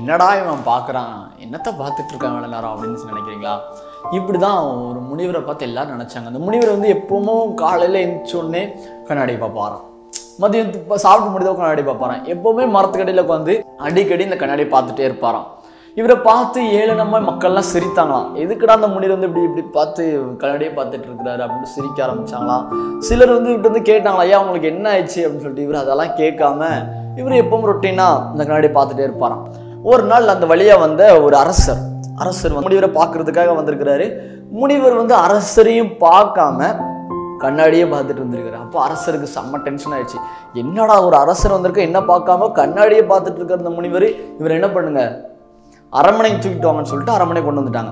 என்னடா இவன் பார்க்குறான் என்னத்த பார்த்துட்டு இருக்கான் இவ்வளோ நேரம் அப்படின்னு நினைக்கிறீங்களா இப்படி தான் ஒரு முனிவரை பார்த்து எல்லாரும் நினச்சாங்க அந்த முனிவர் வந்து எப்பவும் காலையில் எழுந்திரிச்சோடனே கண்ணாடி பார்ப்பாராம் மதியம் இப்போ சாப்பிட்டு முடிஞ்ச கண்ணாடி பார்ப்பாராம் எப்போவுமே மரத்துக்கடியில் உட்காந்து அடிக்கடி இந்த கண்ணாடி பார்த்துட்டே இருப்பாராம் இவரை பார்த்து ஏளனமா மக்கள்லாம் சிரித்தாங்களாம் எதுக்குடா அந்த முனிவர் வந்து இப்படி இப்படி பார்த்து கண்ணாடியே பார்த்துட்டு இருக்கிறாரு அப்படின்னு சிரிக்க ஆரம்பிச்சாங்களாம் சிலர் வந்து இவர்கிட்ட வந்து கேட்டாங்களா ஐயா உங்களுக்கு என்ன ஆயிடுச்சு அப்படின்னு சொல்லிட்டு இவர் அதெல்லாம் கேட்காம இவர் எப்பவும் ரொட்டீனா இந்த கண்ணாடியை பார்த்துட்டே இருப்பாராம் ஒரு நாள் அந்த வழியா வந்த ஒரு அரசர் அரசர் வந்து முனிவரை பார்க்கறதுக்காக வந்திருக்கிறாரு முனிவர் வந்து அரசரையும் பார்க்காம கண்ணாடியே பார்த்துட்டு இருந்திருக்காரு அப்போ அரசருக்கு செம்ம டென்ஷன் ஆயிடுச்சு என்னடா ஒரு அரசர் வந்திருக்க என்ன பார்க்காம கண்ணாடியே பார்த்துட்டு இருக்கிற இந்த முனிவர் இவர் என்ன பண்ணுங்க அரண்மனைக்கு தூக்கிட்டு வாங்கன்னு சொல்லிட்டு அரண்மனை கொண்டு வந்துட்டாங்க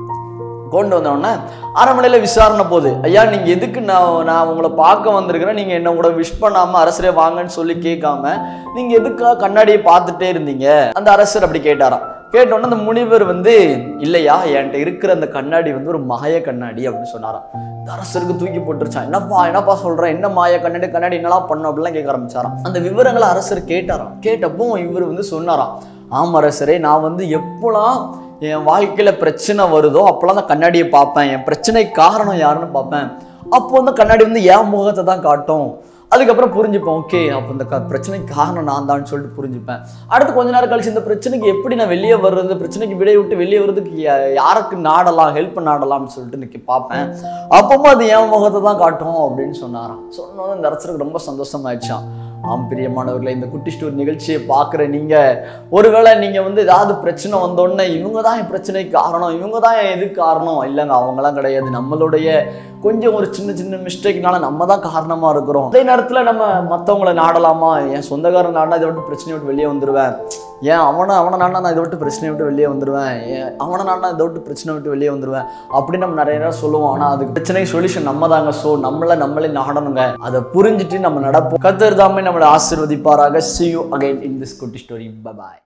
கொண்டு வந்தோடனே அரண்மனையில் விசாரணை போகுது ஐயா நீங்கள் எதுக்கு நான் நான் உங்களை பார்க்க வந்திருக்கிறேன் நீங்கள் என்ன கூட விஷ் பண்ணாமல் அரசரே வாங்கன்னு சொல்லி கேட்காம நீங்கள் எதுக்காக கண்ணாடியை பார்த்துட்டே இருந்தீங்க அந்த அரசர் அப்படி கேட்டாராம் கேட்டோன்னே அந்த முனிவர் வந்து இல்லையா என்கிட்ட இருக்கிற அந்த கண்ணாடி வந்து ஒரு மாய கண்ணாடி அப்படின்னு சொன்னாராம் இந்த அரசருக்கு தூக்கி போட்டுருச்சான் என்னப்பா என்னப்பா சொல்கிறேன் என்ன மாய கண்ணாடி கண்ணாடி என்னலாம் பண்ணும் அப்படிலாம் கேட்க ஆரம்பிச்சாராம் அந்த விவரங்களை அரசர் கேட்டாராம் கேட்டப்போ இவர் வந்து சொன்னாராம் ஆமா அரசரே நான் வந்து எப்போலாம் என் வாழ்க்கையில் பிரச்சனை வருதோ அப்போலாம் அந்த கண்ணாடியை பார்ப்பேன் என் பிரச்சனை காரணம் யாருன்னு பார்ப்பேன் அப்போ வந்து கண்ணாடி வந்து என் முகத்தை தான் காட்டும் அதுக்கப்புறம் புரிஞ்சுப்பேன் ஓகே அப்போ இந்த க- பிரச்சனைக்கு காரணம் நான் தான் சொல்லிட்டு புரிஞ்சுப்பேன் அடுத்து கொஞ்ச நேரம் கழிச்சு இந்த பிரச்சனைக்கு எப்படி நான் வெளியே வர்றது இந்த பிரச்சனைக்கு விடை விட்டு வெளியே வர்றதுக்கு யா- யாருக்கு நாடலாம் ஹெல்ப் நாடலாம்னு சொல்லிட்டு இன்னைக்கு பார்ப்பேன் அப்பவும் அது என் முகத்தை தான் காட்டும் அப்படின்னு சொன்னாராம் சொன்னோன்னு இந்த அரசருக்கு ரொம்ப சந்தோஷமாயிடுச்சான் ஆம் பிரியமானவர்களே இந்த குட்டி ஸ்டோர் நிகழ்ச்சியை பார்க்குற நீங்கள் ஒருவேளை நீங்கள் வந்து ஏதாவது பிரச்சனை வந்தோடனே இவங்க தான் என் பிரச்சனைக்கு காரணம் இவங்க தான் என் எதுக்கு காரணம் இல்லைங்க அவங்களாம் கிடையாது நம்மளுடைய கொஞ்சம் ஒரு சின்ன சின்ன மிஸ்டேக்னால நம்ம தான் காரணமாக இருக்கிறோம் அதே நேரத்தில் நம்ம மற்றவங்கள நாடலாமா என் சொந்தக்காரன் நாடினா இதை விட்டு பிரச்சனையை விட்டு வெளியே வந்துடுவேன் ஏன் அவனை அவனை நாடினா நான் இதை விட்டு பிரச்சனையை விட்டு வெளியே வந்துடுவேன் ஏன் அவனை நாடினா இதை விட்டு பிரச்சனை விட்டு வெளியே வந்துடுவேன் அப்படின்னு நம்ம நிறைய நேரம் சொல்லுவோம் ஆனால் அதுக்கு பிரச்சனைக்கு சொல்யூஷன் நம்ம தாங்க ஸோ நம்மளை நம்மளே நாடணுங்க அதை புரிஞ்சுட்டு நம்ம நடப்போம் கத்தர் தாமே நம்மளை ஆசீர்வதிப்பாராக see you again in this குட்டி ஸ்டோரி bye